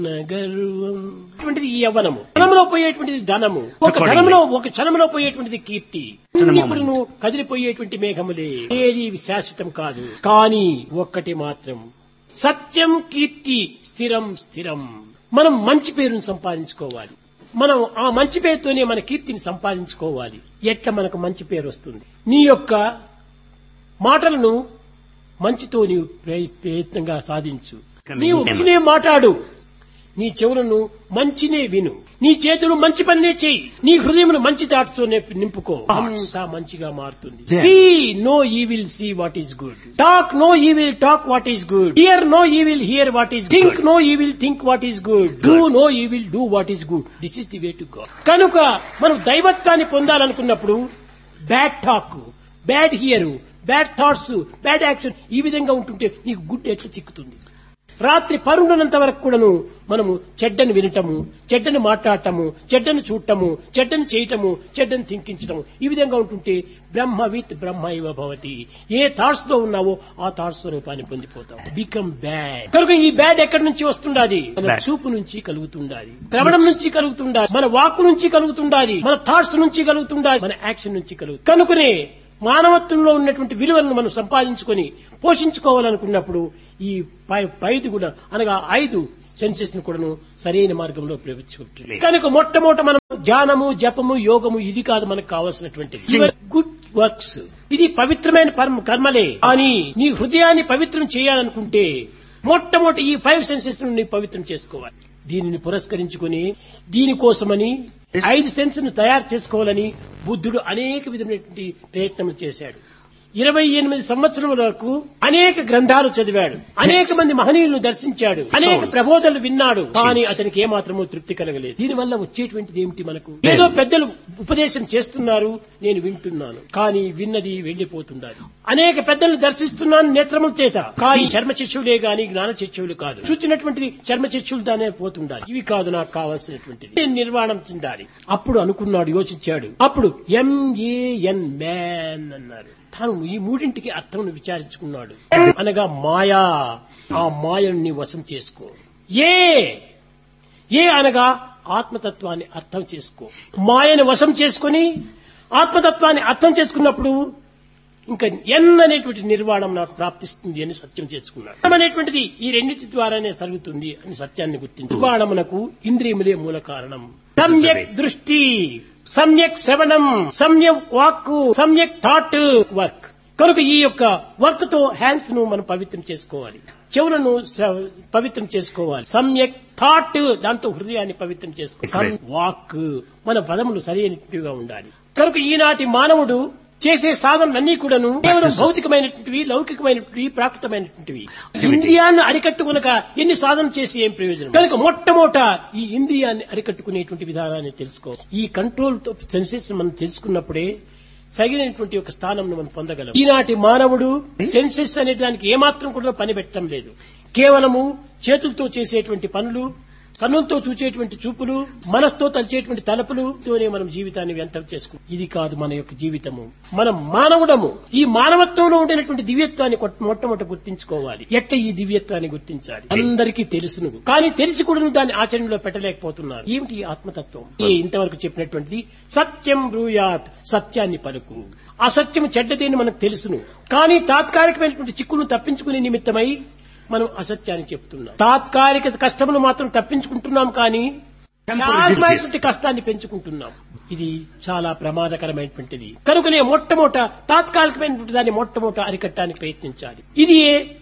గర్వం అటువంటిది ఈ యవ్వనము ధనంలో పోయేటువంటిది ధనము ఒక ధనంలో ఒక క్షణంలో పోయేటువంటిది కీర్తి ఇప్పుడు నువ్వు కదిలిపోయేటువంటి మేఘములే ఏది శాశ్వతం కాదు కానీ ఒక్కటి మాత్రం సత్యం కీర్తి స్థిరం స్థిరం మనం మంచి పేరును సంపాదించుకోవాలి మనం ఆ మంచి పేరుతోనే మన కీర్తిని సంపాదించుకోవాలి ఎట్లా మనకు మంచి పేరు వస్తుంది నీ యొక్క మాటలను మంచితో నీవు ప్రయ- ప్రయత్నంగా సాధించు నీవు మంచినే మాట్లాడు నీ చెవులను మంచినే విను నీ చేతులు మంచి పనినే చేయి నీ హృదయమును మంచి దాటుతోనే నింపుకో అంతా మంచిగా మారుతుంది see no evil see what is good talk no evil talk what is good hear no evil hear what is think no evil think what is good do no evil do what is good this is the way to go కనుక మనం దైవత్వాన్ని పొందాలనుకున్నప్పుడు bad talk bad hear bad thoughts bad action ఈ విధంగా ఉంటుంటే నీకు good ఎట్లా చిక్కుతుంది రాత్రి పరుండునంత వరకు కూడాను మనము చెడ్డను వినటము చెడ్డను మాట్లాడటము చెడ్డను చూడటము చెడ్డను చేయటము చెడ్డను థింకించటము ఈ విధంగా ఉంటుంటే బ్రహ్మ విత్ బ్రహ్మ ఇవ భవతి ఏ థాట్స్ లో ఉన్నావో ఆ థాట్స్ స్వరూపాన్ని పొందిపోతాం బికమ్ బ్యాడ్ కనుక ఈ బ్యాడ్ ఎక్కడి నుంచి వస్తుండాది మన Bad. చూపు నుంచి కలుగుతుండాలి శ్రవణం నుంచి కలుగుతుండాలి మన వాక్కు నుంచి కలుగుతుండాలి మన థాట్స్ నుంచి కలుగుతుండాలి మన యాక్షన్ నుంచి కలుగు కనుకనే మానవత్వంలో ఉన్నటువంటి విలువలను మనం సంపాదించుకొని పోషించుకోవాలనుకున్నప్పుడు ఈ పై పైది కూడా అనగా ఐదు సెన్సెస్ ను కూడాను సరైన మార్గంలో ప్రవేశించుకుంటుంది కనుక మొట్టమొదట మనం ధ్యానము జపము యోగము ఇది కాదు మనకు కావాల్సినటువంటిది గుడ్ వర్క్స్ ఇది పవిత్రమైన పరమ- కర్మలే కానీ నీ హృదయాన్ని పవిత్రం చేయాలనుకుంటే మొట్టమొదటి ఈ ఫైవ్ సెన్సెస్ ను నీ పవిత్రం చేసుకోవాలి దీనిని పురస్కరించుకుని దీనికోసమని ఐదు సెన్స్ ను తయారు చేసుకోవాలని బుద్ధుడు అనేక విధమైనటువంటి ప్రయత్నములు చేశాడు ఇరవై ఎనిమిది సంవత్సరముల వరకు అనేక గ్రంథాలు చదివాడు అనేక మంది మహనీయులను దర్శించాడు అనేక ప్రబోధనలు విన్నాడు కానీ అతనికి ఏమాత్రమూ తృప్తి కలగలేదు దీనివల్ల వచ్చేటువంటిది ఏమిటి మనకు ఏదో పెద్దలు ఉపదేశం చేస్తున్నారు నేను వింటున్నాను కానీ విన్నది వెళ్లిపోతుండాలి అనేక పెద్దలను దర్శిస్తున్నాను నేత్రముల చేత కానీ చర్మ చర్చవులే గాని జ్ఞాన చర్చవులు కాదు చూచినటువంటిది చర్మ చర్చవులు దానే పోతుండాలి ఇవి కాదు నాకు కావాల్సినటువంటిది నేను నిర్వాణం చెందాలి అప్పుడు అనుకున్నాడు యోచించాడు అప్పుడు ఎంఏఎన్ మ్యాన్ అన్నారు తాను ఈ మూడింటికి అర్థం విచారించుకున్నాడు అనగా మాయా ఆ మాయను నీ వశం చేసుకో ఏ ఏ అనగా ఆత్మతత్వాన్ని అర్థం చేసుకో మాయను వశం చేసుకొని ఆత్మతత్వాన్ని అర్థం చేసుకున్నప్పుడు ఇంకా ఎన్ అనేటువంటి నిర్వాణం నాకు ప్రాప్తిస్తుంది అని సత్యం చేసుకున్నాడు జ్ఞానం అనేటువంటిది ఈ రెండింటి ద్వారానే జరుగుతుంది అని సత్యాన్ని గుర్తించి నిర్వాణమునకు ఇంద్రియములే మూల కారణం సమ్యక్ దృష్టి సమ్యక్ శ్రవణం సమ్యక్ వాక్కు సమ్యక్ థాట్ వర్క్ కనుక ఈ యొక్క వర్క్ తో హ్యాండ్స్ ను మనం పవిత్రం చేసుకోవాలి చెవులను శ్ర- పవిత్రం చేసుకోవాలి సమ్యక్ థాట్ దాంతో హృదయాన్ని పవిత్రం చేసుకోవాలి వాక్ మన పదములు సరైనట్టుగా ఉండాలి కనుక ఈనాటి మానవుడు చేసే సాధనలన్నీ కూడాను కేవలం భౌతికమైనటువంటివి లౌకికమైనటువంటివి ప్రాకృతమైనటువంటివి ఇంద్రియాన్ని అరికట్టుకునక ఎన్ని సాధన చేసి ఏం ప్రయోజనం కనుక మొట్టమొదట ఈ ఇంద్రియాన్ని అరికట్టుకునేటువంటి విధానాన్ని తెలుసుకో ఈ కంట్రోల్ సెన్సెస్ మనం తెలుసుకున్నప్పుడే సగినటువంటి ఒక స్థానం మనం పొందగలం ఈనాటి మానవుడు సెన్సెస్ అనే దానికి ఏమాత్రం కూడా పని పెట్టడం లేదు కేవలము చేతులతో చేసేటువంటి పనులు కన్నులతో చూచేటువంటి చూపులు మనసుతో తలిచేటువంటి తలపులుతోనే మనం జీవితాన్ని వ్యర్థం చేసుకుంటాం ఇది కాదు మన యొక్క జీవితము మనం మానవుడము ఈ మానవత్వంలో ఉండేటువంటి దివ్యత్వాన్ని కొట్- మొట్టమొదట గుర్తించుకోవాలి ఎట్ట ఈ దివ్యత్వాన్ని గుర్తించాలి అందరికీ తెలుసును కానీ తెలిసి కూడా దాన్ని ఆచరణలో పెట్టలేకపోతున్నారు ఏమిటి ఈ ఆత్మతత్వం ఈ ఇంతవరకు చెప్పినటువంటిది సత్యం బ్రూయాత్ సత్యాన్ని పలుకు అసత్యం చెడ్డదేని మనకు తెలుసును కానీ తాత్కాలికమైనటువంటి చిక్కును తప్పించుకునే నిమిత్తమై మనం అసత్యాన్ని చెప్తున్నాం తాత్కాలిక కష్టములు మాత్రం తప్పించుకుంటున్నాం కానీ శాశ్వతమైనటువంటి కష్టాన్ని పెంచుకుంటున్నాం ఇది చాలా ప్రమాదకరమైనటువంటిది కనుకనే మొట్టమొదట తాత్కాలికమైనటువంటి దాన్ని మొట్టమొదట అరికట్టడానికి ప్రయత్నించాలి ఇది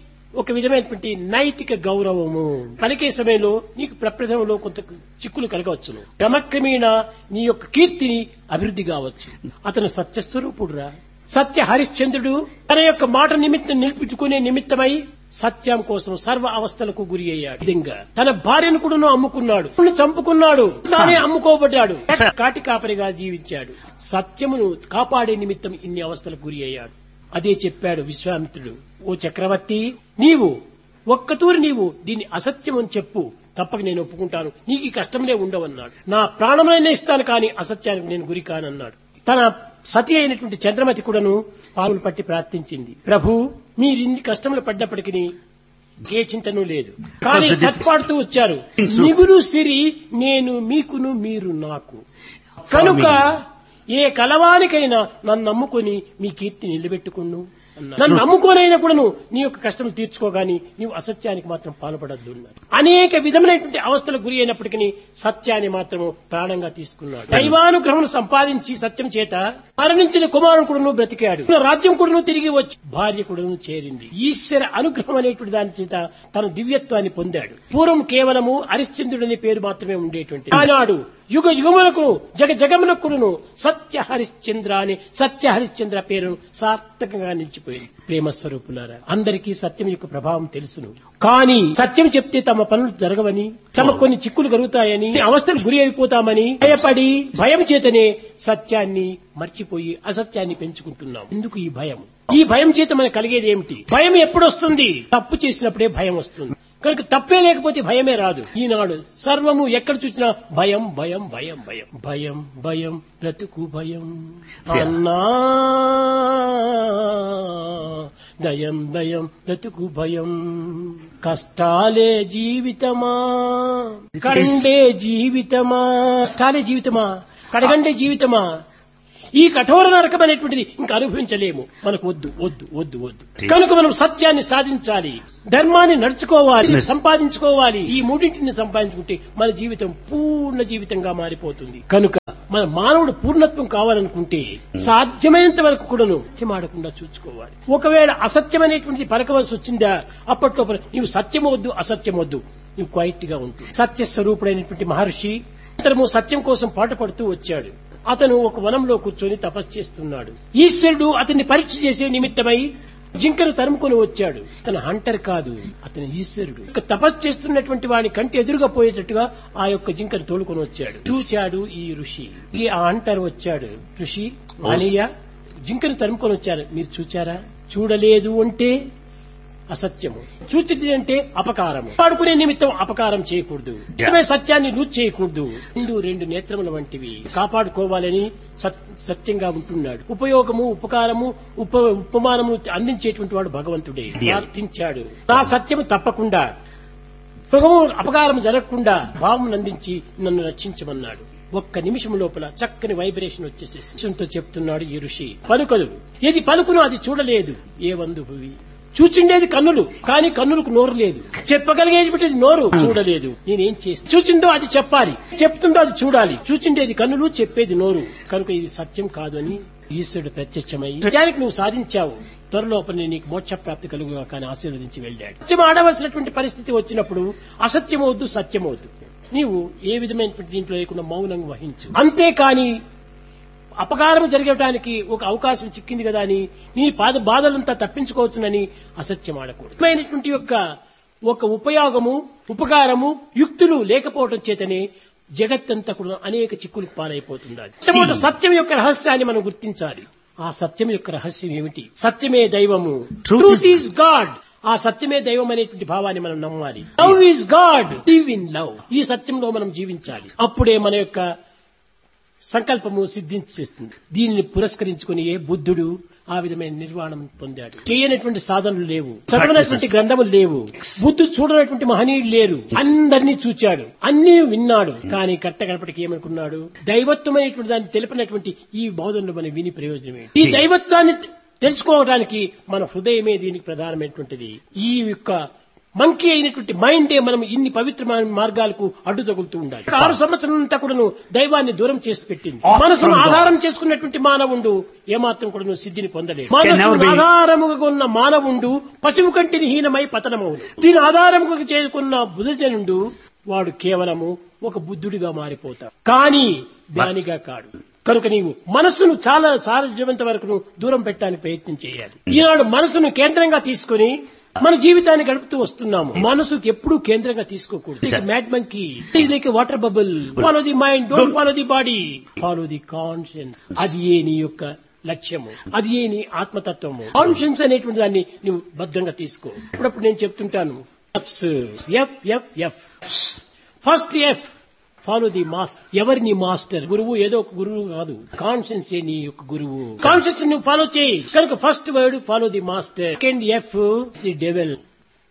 ఒక విధమైనటువంటి నైతిక గౌరవము పలికే సమయంలో నీకు ప్రప్రథంలో కొంత చిక్కులు కలగవచ్చును క్రమక్రమేణ నీ యొక్క కీర్తిని అభివృద్ధి కావచ్చు అతను సత్యస్వరూపుడురా సత్య హరిశ్చంద్రుడు తన యొక్క మాట నిమిత్తం నిలుపుకునే నిమిత్తమై సత్యం కోసం సర్వ అవస్థలకు గురి అయ్యాడు ఈ విధంగా తన భార్యను కూడా అమ్ముకున్నాడు తనను చంపుకున్నాడు తానే అమ్ముకోబడ్డాడు కాటి కాపరిగా జీవించాడు సత్యమును కాపాడే నిమిత్తం ఇన్ని అవస్థలకు గురి అయ్యాడు అదే చెప్పాడు విశ్వామిత్రుడు ఓ చక్రవర్తి నీవు ఒక్కతూరి నీవు దీన్ని అసత్యం అని చెప్పు తప్పక నేను ఒప్పుకుంటాను నీకు ఈ కష్టంలే ఉండవన్నాడు నా ప్రాణములైనా ఇస్తాను కానీ అసత్యానికి నేను గురి కానన్నాడు తన సతి అయినటువంటి చంద్రమతి కూడాను పాములు పట్టి ప్రార్థించింది ప్రభు మీరు ఇన్ని కష్టములు పడ్డప్పటికీ ఏ చింతను లేదు కానీ Because the సత్పాడుతూ వచ్చారు Think so. నిగురు సిరి నేను మీకును మీరు నాకు కనుక ఏ కలవానికైనా నన్ను నమ్ముకొని మీ కీర్తి నిలబెట్టుకును అన్నారు. నన్ను నమ్ముకోనైనా కూడాను నీ యొక్క కష్టం తీర్చుకోగాని నీవు అసత్యానికి మాత్రం పాల్పడద్దు అన్నారు అనేక విధములైనటువంటి అవస్థలకు గురి అయినప్పటికీ సత్యాన్ని మాత్రము ప్రాణంగా తీసుకున్నాడు దైవానుగ్రహం సంపాదించి సత్యం చేత మరణించిన కుమారుడు కూడాను బ్రతికాడు రాజ్యం కూడాను తిరిగి వచ్చి భార్య కూడాను చేరింది ఈశ్వర అనుగ్రహం అనేటువంటి దాని చేత తన దివ్యత్వాన్ని పొందాడు పూర్వం కేవలము హరిశ్చంద్రుడు అనే పేరు మాత్రమే ఉండేటువంటి ఆనాడు యుగ యుగములకు జగ జగములకును సత్య హరిశ్చంద్ర అని సత్య హరిశ్చంద్ర పేరును సార్థకంగా నిలిచిపోయింది ప్రేమ స్వరూపులారా అందరికీ సత్యం యొక్క ప్రభావం తెలుసును కానీ సత్యం చెప్తే తమ పనులు జరగవని తమ కొన్ని చిక్కులు కలుగుతాయని అవస్థలు గురి అయిపోతామని భయపడి భయం చేతనే సత్యాన్ని మర్చిపోయి అసత్యాన్ని పెంచుకుంటున్నాం ఎందుకు ఈ భయం ఈ భయం చేత మనకు కలిగేది ఏమిటి భయం ఎప్పుడు వస్తుంది తప్పు చేసినప్పుడే భయం వస్తుంది కనుక తప్పే లేకపోతే భయమే రాదు ఈనాడు సర్వము ఎక్కడ చూసినా భయం భయం భయం భయం భయం భయం బ్రతుకు భయం అన్నా దయం దయం బ్రతుకు భయం కష్టాలే జీవితమా కండే జీవితమా కష్టాలే జీవితమా కడగండే జీవితమా ఈ కఠోర నరకం అనేటువంటిది ఇంకా అనుభవించలేము మనకు వద్దు వద్దు వద్దు వద్దు కనుక మనం సత్యాన్ని సాధించాలి ధర్మాన్ని నడుచుకోవాలి Yes. సంపాదించుకోవాలి ఈ మూడింటిని సంపాదించుకుంటే మన జీవితం పూర్ణ జీవితంగా మారిపోతుంది కనుక మన మానవుడు పూర్ణత్వం కావాలనుకుంటే సాధ్యమైనంత వరకు కూడాను సత్యమాడకుండా చూసుకోవాలి ఒకవేళ అసత్యమైనటువంటిది పలకవలసి వచ్చిందా అప్పట్లో నీవు సత్యమవద్దు అసత్యమవద్దు నీవు క్వైట్ గా ఉంటుంది సత్య స్వరూపుడైనటువంటి మహర్షి అనంతరము సత్యం కోసం పాటుపడుతూ వచ్చాడు అతను ఒక వనంలో కూర్చొని తపస్సు చేస్తున్నాడు ఈశ్వరుడు అతన్ని పరీక్ష చేసే నిమిత్తమై జింకను తరుముకొని వచ్చాడు అతను హంటర్ కాదు అతను ఈశ్వరుడు ఇక తపస్సు చేస్తున్నటువంటి వాని కంటి ఎదురుగా పోయేటట్టుగా ఆ యొక్క జింకను తోలుకొని వచ్చాడు చూచాడు ఈ ఋషి ఈ ఆ హంటర్ వచ్చాడు ఋషి మానయ్య జింకను తరుముకొని వచ్చారు మీరు చూచారా చూడలేదు అంటే అసత్యము చూచిది అంటే అపకారము పాడుకునే నిమిత్తం అపకారం చేయకూడదు నిజమే సత్యాన్ని లూజ్ చేయకూడదు రెండు రెండు నేత్రముల వంటివి కాపాడుకోవాలని సత్- సత్యంగా ఉంటున్నాడు ఉపయోగము ఉపకారము ఉప ఉపమానము అందించేటువంటి వాడు భగవంతుడే ప్రార్థించాడు నా సత్యము తప్పకుండా సుఖము అపకారం జరగకుండా భావం అందించి నన్ను రక్షించమన్నాడు ఒక్క నిమిషం లోపల చక్కని వైబ్రేషన్ వచ్చేసేసి చెప్తున్నాడు ఈ ఋషి పలుకదు ఏది పలుకును అది చూడలేదు ఏ వందు భువి చూచిండేది కన్నులు కానీ కన్నులకు నోరు లేదు చెప్పగలిగేది నోరు చూడలేదు నేనేం చేసి చూచిందో అది చెప్పాలి చెప్తుందో అది చూడాలి చూచిండేది కన్నులు చెప్పేది నోరు కనుక ఇది సత్యం కాదు అని ఈశ్వరుడు ప్రత్యక్షమై సత్యానికి నువ్వు సాధించావు త్వరలోపల నేను నీకు మోక్ష ప్రాప్తి కలుగుగా కానీ ఆశీర్వదించి వెళ్ళాడు సత్యం ఆడవలసినటువంటి పరిస్థితి వచ్చినప్పుడు అసత్యమవద్దు సత్యమవద్దు నీవు ఏ విధమైనటువంటి దీంట్లో లేకుండా మౌనం వహించు అంతేకాని అపకారం జరగటానికి ఒక అవకాశం చిక్కింది కదా అని నీ పాద బాధలంతా తప్పించుకోవచ్చునని అసత్యం ఆడకూడదు అయినటువంటి యొక్క ఒక ఉపయోగము ఉపకారము యుక్తులు లేకపోవటం చేతనే జగత్తంతా కూడా అనేక చిక్కులకు పాలైపోతున్నది మొట్టమొదట సత్యం యొక్క రహస్యాన్ని మనం గుర్తించాలి ఆ సత్యం యొక్క రహస్యం ఏమిటి సత్యమే దైవము Truth ట్రూత్ ఈజ్ గాడ్ ఆ సత్యమే దైవం అనేటువంటి భావాన్ని మనం నమ్మాలి love is God live in love ఈ సత్యంలో మనం జీవించాలి అప్పుడే మన యొక్క సంకల్పము సిద్ధించేస్తుంది దీనిని పురస్కరించుకుని ఏ బుద్ధుడు ఆ విధమైన నిర్వాణం పొందాడు చేయనటువంటి సాధనలు లేవు చదవనటువంటి గ్రంథములు లేవు బుద్ధుడు చూడనటువంటి మహనీయులు లేరు అందరినీ చూచాడు అన్ని విన్నాడు కానీ కట్ట గడపటికి ఏమనుకున్నాడు దైవత్వం అనేటువంటి దాన్ని తెలిపినటువంటి ఈ బోధనలు మనం విని ప్రయోజనమే ఈ దైవత్వాన్ని తెలుసుకోవడానికి మన హృదయమే దీనికి ప్రధానమైనటువంటిది ఈ యొక్క మంకీ అయినటువంటి మైండే మనం ఇన్ని పవిత్రమైన మార్గాలకు అడ్డు తగులుతూ ఉండాలి ఆరు సంవత్సరాలంతా కూడాను దైవాన్ని దూరం చేసి పెట్టింది మనసును ఆధారం చేసుకున్నటువంటి మానవుడు ఏమాత్రం కూడా సిద్ధిని పొందలేదు మనసు never be- ఆధారముగా ఉన్న మానవుండు పశువు కంటిని హీనమై పతనమవును దీని ఆధారముగా చేసుకున్న బుధజనుడు వాడు కేవలము ఒక బుద్ధుడిగా మారిపోతాడు కానీ జ్ఞానిగా కాడు కనుక నీవు మనస్సును చాలా సారజీవంత వరకు నువ్వు దూరం పెట్టడానికి ప్రయత్నం చేయాలి ఈనాడు మనసును కేంద్రంగా తీసుకుని మన జీవితాన్ని గడుపుతూ వస్తున్నాము మనసుకు ఎప్పుడూ కేంద్రంగా తీసుకోకూడదు mad monkey like water bubble follow the mind don't follow the body follow the conscience అది ఏ నీ యొక్క లక్ష్యము అది ఏ నీ ఆత్మతత్వము కాన్షియన్స్ అనేటువంటి దాన్ని నువ్వు భద్రంగా తీసుకో అప్పుడప్పుడు నేను చెప్తుంటాను Fs F F F first F follow the master ఎవరి నీ మాస్టర్ గురువు ఏదో ఒక గురువు కాదు కాన్షియన్స్ నీ యొక్క గురువు కాన్షియన్స్ నువ్వు ఫాలో చేయి కనుక first word follow the master second F the devil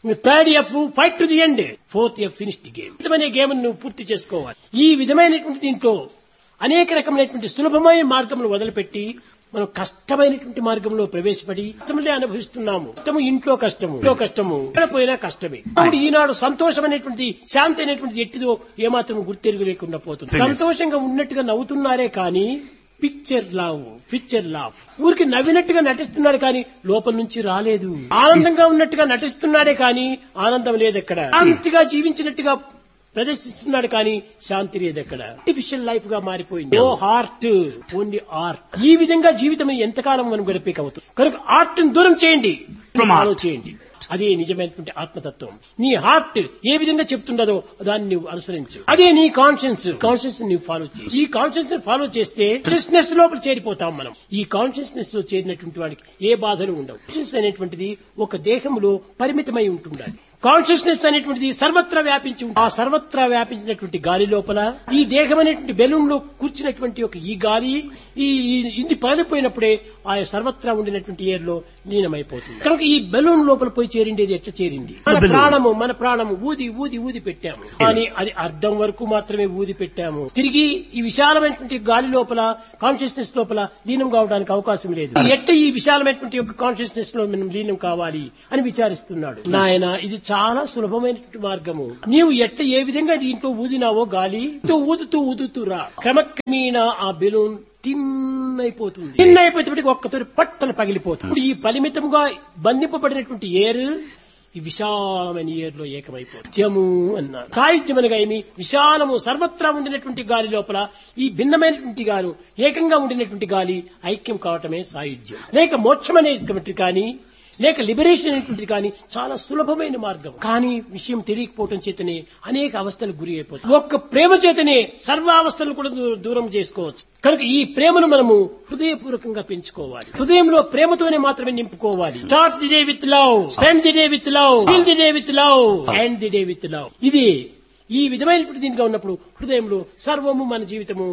third F fight to the end fourth F finish the game విధమైన గేమ్ నువ్వు పూర్తి చేసుకోవాలి ఈ విధమైనటువంటి దీంట్లో అనేక రకమైనటువంటి సులభమైన మార్గములు వదిలిపెట్టి మనం కష్టమైనటువంటి మార్గంలో ప్రవేశపడి కష్టములే అనుభవిస్తున్నాము కష్టము ఇంట్లో కష్టము ఇంట్లో కష్టము ఎక్కడ పోయినా కష్టమే ఇప్పుడు ఈనాడు సంతోషం అనేటువంటి శాంతి అనేటువంటిది ఎట్టిదో ఏమాత్రం గుర్తెరుగు లేకుండా పోతుంది సంతోషంగా ఉన్నట్టుగా నవ్వుతున్నారే కానీ పిక్చర్ లావ్ పిక్చర్ లావ్ ఊరికి నవ్వినట్టుగా నటిస్తున్నాడు కానీ లోపల నుంచి రాలేదు ఆనందంగా ఉన్నట్టుగా నటిస్తున్నాడే కానీ ఆనందం లేదు ఎక్కడ శాంతిగా జీవించినట్టుగా ప్రదర్శిస్తున్నాడు కానీ శాంతి లేదు ఎక్కడ ఆర్టిఫిషియల్ లైఫ్ గా మారిపోయింది ఓ హార్ట్ ఓన్లీ ఆర్ట్ ఈ విధంగా జీవితం ఎంతకాలం మనం గడిపేక అవుతుంది కనుక ఆర్ట్ దూరం చేయండి From art. ఫాలో చేయండి అదే నిజమైనటువంటి ఆత్మతత్వం నీ హార్ట్ ఏ విధంగా చెప్తుండదో దాన్ని నువ్వు అనుసరించు అదే నీ కాన్షియన్స్ కాన్షియన్స్ నువ్వు ఫాలో చేయి ఈ కాన్షియన్స్ ఫాలో చేస్తే కాన్షియస్నెస్ లోపల చేరిపోతాం మనం ఈ కాన్షియస్నెస్ లో చేరినటువంటి వాడికి ఏ బాధలు ఉండవు కాన్షియస్ అనేటువంటిది ఒక దేహంలో పరిమితమై ఉంటుండాలి కాన్షియస్నెస్ అనేటువంటిది సర్వత్రా వ్యాపించి ఉంటుంది. ఆ సర్వత్రా వ్యాపించినటువంటి గాలి లోపల ఈ దేహం అనేటువంటి బెలూన్ లో కూర్చున్నటువంటి ఒక ఈ గాలి ఈ ఈ- ఇది పగిలిపోయినప్పుడే ఆ సర్వత్రా ఉండినటువంటి ఎయిర్ లో లీనమైపోతుంది కనుక ఈ బెలూన్ లోపల పోయి చేరిండేది ఎట్లా చేరింది మన balloon. ప్రాణము మన ప్రాణము ఊది ఊది ఊది పెట్టాము కానీ అది అర్థం వరకు మాత్రమే ఊది పెట్టాము తిరిగి ఈ విశాలమైనటువంటి గాలి లోపల కాన్షియస్నెస్ లోపల లీనం కావడానికి అవకాశం లేదు ఎట్ట ఈ విశాలమైనటువంటి యొక్క కాన్షియస్నెస్ లో మనం లీనం కావాలి అని విచారిస్తున్నాడు నాయన ఇది చాలా సులభమైనటువంటి మార్గము నీవు ఎట్ట ఏ విధంగా దీంట్లో ఊదినావో గాలి తో ఊదుతూ ఊదుతూ రా క్రమక్రమేణా ఆ బెలూన్ తిన్ అయిపోతుంది తిన్ అయిపోయేటప్పటికి ఒక్కతోటి పట్టన పగిలిపోతుంది ఇప్పుడు ఈ పరిమితంగా బంధింపబడినటువంటి ఏరు ఈ విశాలమైన ఏరులో ఏకమైపోతుంది సత్యము అన్నారు సాయుధ్యం అనగా ఏమి విశాలము సర్వత్రా ఉండినటువంటి గాలి లోపల ఈ భిన్నమైనటువంటి గాలి ఏకంగా ఉండినటువంటి గాలి ఐక్యం కావటమే సాయుధ్యం లేక మోక్షం అనేటువంటి కానీ లేక లిబరేషన్ అనేటువంటిది కానీ చాలా సులభమైన మార్గం కానీ విషయం తెలియకపోవటం చేతనే అనేక అవస్థలకు గురి అయిపోతుంది ఒక్క ప్రేమ చేతనే సర్వ అవస్థలను కూడా దూ- దూరం చేసుకోవచ్చు కనుక ఈ ప్రేమను మనము హృదయపూర్వకంగా పెంచుకోవాలి హృదయంలో ప్రేమతోనే మాత్రమే నింపుకోవాలి start the day with love spend the day with love feel the day with love and the day with love ఇది ఈ విధమైనటువంటి దీనిగా ఉన్నప్పుడు హృదయంలో సర్వము మన జీవితము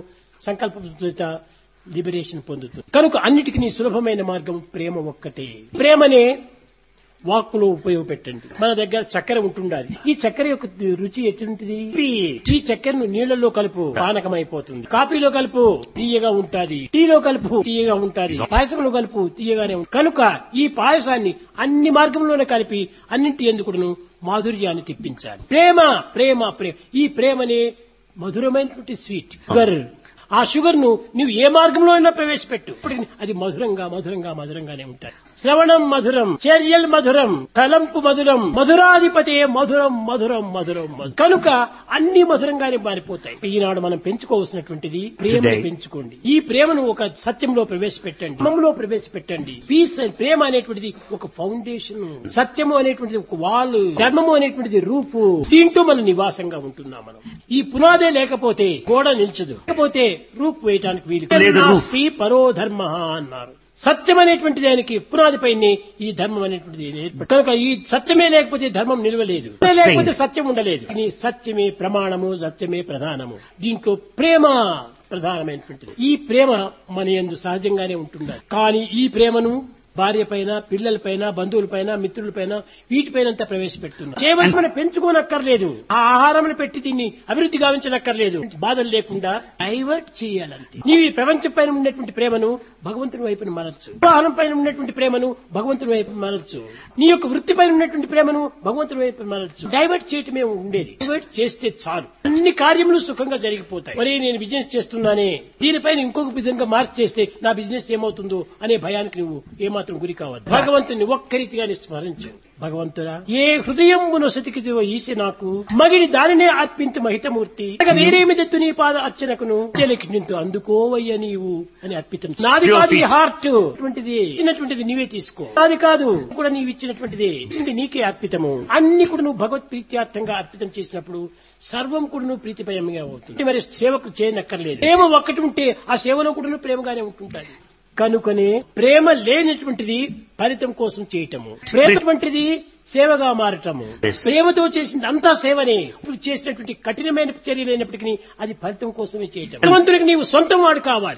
సంకల్ప లిబరేషన్ పొందుతుంది కనుక అన్నిటికీ సులభమైన మార్గం ప్రేమ ఒక్కటే ప్రేమనే వాక్కులో ఉపయోగపెట్టండి మన దగ్గర చక్కెర ఉంటుండాలి ఈ చక్కెర యొక్క రుచి ఎటువంటిది ఈ చక్కెరను నీళ్లలో కలుపు పానకం అయిపోతుంది కాఫీలో కలుపు తీయగా ఉంటాది టీలో కలుపు తీయగా ఉంటాది పాయసంలో కలుపు తీయగానే ఉంటుంది కనుక ఈ పాయసాన్ని అన్ని మార్గంలోనే కలిపి అన్నింటి ఎందుకును మాధుర్యాన్ని తెప్పించాలి ప్రేమ ప్రేమ ప్రేమ ఈ ప్రేమనే మధురమైనటువంటి స్వీట్ షుగర్ ఆ షుగర్ ను నువ్వు ఏ మార్గంలో అయినా ప్రవేశపెట్టు ఇప్పటికి అది మధురంగా మధురంగా మధురంగానే ఉంటాయి శ్రవణం మధురం చర్యల్ మధురం తలంపు మధురం మధురాధిపతి మధురం మధురం మధురం మధురం. కనుక అన్ని మధురంగానే మారిపోతాయి ఈనాడు మనం పెంచుకోవాల్సినటువంటిది ప్రేమను Today. పెంచుకోండి ఈ ప్రేమను ఒక సత్యంలో ప్రవేశపెట్టండి ధర్మంలో ప్రవేశపెట్టండి పీస్ అండ్ ప్రేమ అనేటువంటిది ఒక ఫౌండేషన్ సత్యము అనేటువంటిది ఒక వాల్ ధర్మము అనేటువంటిది రూపు దీంట్లో మన నివాసంగా ఉంటున్నాం మనం ఈ పునాదే లేకపోతే గోడ నిల్చదు లేకపోతే రూపు వేయటానికి వీలు లేదు, roof. నాస్తి పరో ధర్మ అన్నారు సత్యం అనేటువంటి దానికి పునాదిపైనే ఈ ధర్మం అనేటువంటిది ఏర్పడి కనుక ఈ సత్యమే లేకపోతే ధర్మం నిలవలేదు లేకపోతే సత్యం ఉండలేదు ఈ సత్యమే ప్రమాణము సత్యమే ప్రధానము దీంట్లో ప్రేమ ప్రధానమైనటువంటిది ఈ ప్రేమ మన యందు సహజంగానే ఉంటుండాలి కానీ ఈ ప్రేమను భార్య పైన పిల్లల పైన బంధువుల పైన మిత్రుల పైన వీటిపైన అంతా ప్రవేశపెడుతున్నారు చేయవలసిన పెంచుకోనక్కర్లేదు ఆ ఆహారం పెట్టి దీన్ని అభివృద్ధి గావించనక్కర్లేదు బాధలు లేకుండా డైవర్ట్ చేయాలంతే నీవు ఈ ప్రపంచం పైన ఉన్నటువంటి ప్రేమను భగవంతుని వైపున మరల్చు వివాహం పైన ఉన్నటువంటి ప్రేమను భగవంతుని వైపు మరల్చు నీ యొక్క వృత్తి పైన ఉన్నటువంటి ప్రేమను భగవంతుని వైపు మరల్చు డైవర్ట్ చేయటమే ఉండేది డైవర్ట్ చేస్తే చాలు అన్ని కార్యములు సుఖంగా జరిగిపోతాయి మరి నేను బిజినెస్ చేస్తున్నానే దీనిపైన ఇంకొక విధంగా మార్చి చేస్తే నా బిజినెస్ ఏమవుతుందో అనే భయానికి నువ్వు ఏమాత్రం గురి కావద్దు భగవంతుని ఒక్కరీతిగానే స్మరించు భగవంతుడా ఏ హృదయం నొసతికిదివో ఈసి నాకు మగిడి దానినే అర్పించు మహితమూర్తి ఇక వేరేమి తెత్తు నీ పాద అర్చనకును నింతు అందుకోవయ్య నీవు అని అర్పితం నాది Your కాదు ఈ feet. హార్ట్ అటువంటిది ఇచ్చినటువంటిది నీవే తీసుకో నాది కాదు కూడా నీవు ఇచ్చినటువంటిది ఇచ్చింది నీకే అర్పితము అన్ని కూడా నువ్వు భగవత్ ప్రీత్యార్థంగా అర్పితం చేసినప్పుడు సర్వం కూడా నువ్వు ప్రీతిపయంగా అవుతుంది మరి సేవకు చేయనక్కర్లేదు ప్రేమ ఒక్కటి ఉంటే ఆ సేవలో కూడా నువ్వు ప్రేమగానే ఉంటుంటాది కనుకనే ప్రేమ లేనటువంటిది ఫలితం కోసం చేయటము ప్రేమటువంటిది సేవగా మారటము Yes. ప్రేమతో చేసింది అంతా సేవనే ఇప్పుడు చేసినటువంటి కఠినమైన చర్యలు అయినప్పటికీ అది ఫలితం కోసమే చేయటం భగవంతునికి నీవు సొంతం వాడు కావాలి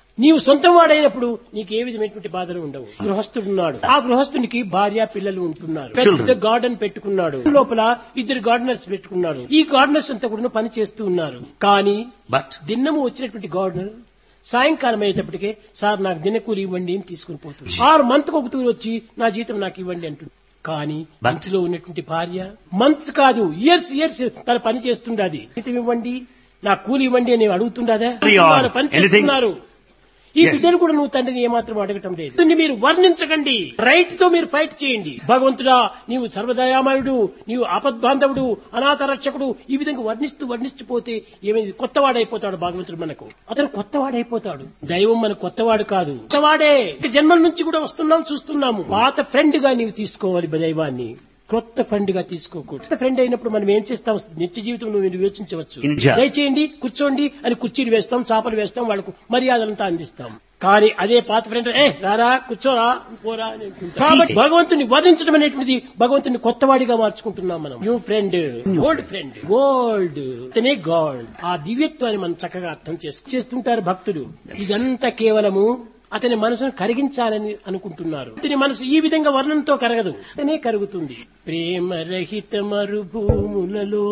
నీవు సొంతం వాడైనప్పుడు నీకు ఏ విధమైనటువంటి బాధలు ఉండవు గృహస్థుడున్నాడు ఆ గృహస్థునికి భార్య పిల్లలు ఉంటున్నారు పెద్ద Children. గార్డెన్ పెట్టుకున్నాడు లోపల ఇద్దరు గార్డెనర్స్ పెట్టుకున్నాడు ఈ గార్డెనర్స్ అంతా కూడా పని చేస్తూ ఉన్నారు కానీ But దిన్నము వచ్చినటువంటి గార్డెనర్ సాయంకాలం అయ్యేటప్పటికే సార్ నాకు దినకూలి ఇవ్వండి అని తీసుకుని పోతుంది ఆరు మంత్ ఒక తూరు వచ్చి నా జీతం నాకు ఇవ్వండి అంటుంది కానీ But- ఇంట్లో ఉన్నటువంటి భార్య మంత్స్ కాదు ఇయర్స్ ఇయర్స్ తన పని చేస్తుండది జీతం ఇవ్వండి నా కూలి ఇవ్వండి అని అడుగుతుండదా Carry on. వారు పని Anything? చేస్తున్నారు ఈ Yes. బిడ్డలు కూడా నువ్వు తండ్రిని ఏమాత్రం అడగటం లేదు దీన్ని మీరు వర్ణించకండి రైట్ తో మీరు ఫైట్ చేయండి భగవంతుడా నీవు సర్వదయామయుడు నీవు ఆపద్బాంధవుడు అనాథ రక్షకుడు ఈ విధంగా వర్ణిస్తూ వర్ణిస్తూ పోతే ఏమైంది కొత్తవాడైపోతాడు భగవంతుడు మనకు అతను కొత్తవాడైపోతాడు దైవం మన కొత్తవాడు కాదు కొత్తవాడే ఇక జన్మల నుంచి కూడా వస్తున్నాం చూస్తున్నాము పాత ఫ్రెండ్ గా నీవు తీసుకోవాలి దైవాన్ని కొత్త ఫ్రెండ్ గా తీసుకోకూడదు కొత్త ఫ్రెండ్ అయినప్పుడు మనం ఏం చేస్తాం నిత్య జీవితంలో మీరు యోచించవచ్చు Inja. దయచేయండి కూర్చోండి అని కుర్చీలు వేస్తాం చాపలు వేస్తాం వాళ్ళకు మర్యాదలంతా అందిస్తాం కానీ అదే పాత ఫ్రెండ్ ఏ రారా కూర్చోరా పోరా అని అంటుంటాం. కాబట్టి భగవంతుని వర్ణించడం అనేటువంటిది భగవంతుని కొత్తవాడిగా మార్చుకుంటున్నాం మనం new friend gold friend gold అతనే గాడ్ ఆ దివ్యత్వాన్ని మనం చక్కగా అర్థం చేసుకు చేస్తుంటారు భక్తులు ఇదంతా కేవలము అతని మనసును కరిగించాలని అనుకుంటున్నారు అతని మనసు ఈ విధంగా వర్ణంతో కరగదు అతనే కరుగుతుంది ప్రేమ రహిత మరుభూములలో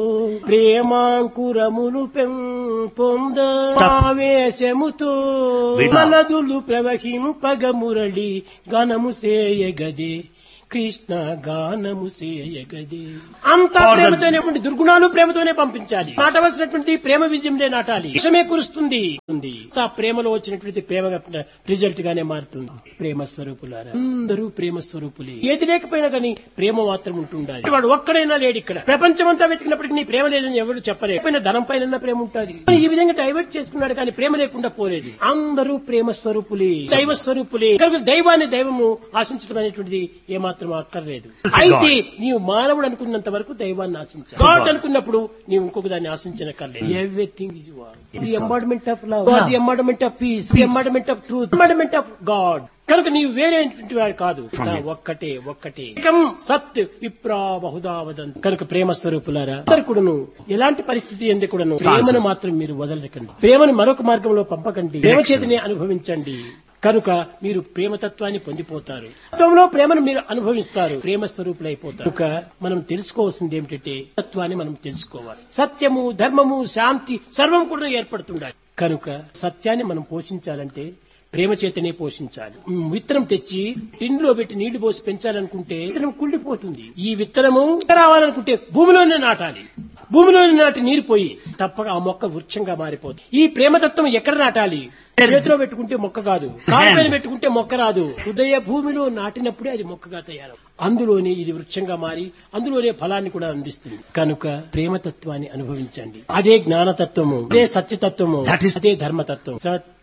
ప్రేమాంకురములు పెంపొంద ఆవేశముతో విభా. మలదులు ప్రవహింపగ మురళి గణము సేయగదే కృష్ణ గానము సేయగదే అంతా For the- ప్రేమతోనే ఉండి దుర్గుణాలు ప్రేమతోనే పంపించాలి నాటవలసినటువంటి ప్రేమ విజయంలో నాటాలి విషమే కురుస్తుంది ఉంది. ఆ ప్రేమలో వచ్చినటువంటి ప్రేమ రిజల్ట్ గానే మారుతుంది ప్రేమ స్వరూపులారా అందరూ ప్రేమ స్వరూపులే ఏది లేకపోయినా కానీ ప్రేమ మాత్రం ఉంటుండాలి వాడు ఒక్కడైనా లేడు ఇక్కడ ప్రపంచమంతా వెతికినప్పటికీ నీ ప్రేమ లేదని ఎవరు చెప్పలేరు పైన ధనం పైన ప్రేమ ఉంటుంది ఈ విధంగా డైవర్ట్ చేసుకున్నాడు కానీ ప్రేమ లేకుండా పోలేదు అందరూ ప్రేమ స్వరూపులే దైవ స్వరూపులే కనుక దైవాన్ని దైవము ఆశించడం అనేటువంటిది ఏమాత్రం అక్కర్లేదు అయితే నీవు మానవుడు అనుకున్నంత వరకు దైవాన్ని ఆశించాలి గాడ్ అనుకున్నప్పుడు నీవు ఇంకొక దాన్ని ఆశించనక్కర్లేదు everything is the embodiment of love the embodiment of peace the embodiment of truth embodiment of God కనుక నీవు వేరేటువంటి వాడు కాదు నా ఒక్కటే ఒక్కటే ఏకం సత్ విప్రా బహుదా వదంతి కనుక ప్రేమ స్వరూపులారా అందరు కూడాను ఎలాంటి పరిస్థితి ఎందు కూడాను ప్రేమను మాత్రం మీరు వదలకండి ప్రేమను మరొక మార్గంలో పంపకండి ప్రేమ చేతనే అనుభవించండి కనుక మీరు ప్రేమతత్వాన్ని పొందిపోతారు తత్వంలో ప్రేమను మీరు అనుభవిస్తారు ప్రేమ స్వరూపులైపోతారు కనుక మనం తెలుసుకోవాల్సింది ఏమిటంటే తత్వాన్ని మనం తెలుసుకోవాలి సత్యము ధర్మము శాంతి సర్వం కూడా ఏర్పడుతుండాలి కనుక సత్యాన్ని మనం పోషించాలంటే ప్రేమ చేతనే పోషించాలి ఉమ్, విత్తనం తెచ్చి టిన్లో పెట్టి నీళ్లు పోసి పెంచాలనుకుంటే విత్తనం కుళ్ళిపోతుంది ఈ విత్తనము రావాలనుకుంటే భూమిలోనే నాటాలి భూమిలోనే నాటి నీరు పోయి తప్పక ఆ మొక్క వృక్షంగా మారిపోతుంది ఈ ప్రేమతత్వం ఎక్కడ నాటాలి చేతిలో పెట్టుకుంటే మొక్క కాదు కాలుపైన పెట్టుకుంటే మొక్క రాదు హృదయ భూమిలో నాటినప్పుడే అది మొక్కగా తయారు అందులోనే ఇది వృక్షంగా మారి అందులోనే ఫలాన్ని కూడా అందిస్తుంది కనుక ప్రేమతత్వాన్ని అనుభవించండి అదే జ్ఞానతత్వము అదే సత్యతత్వము That is- అదే ధర్మతత్వం సత్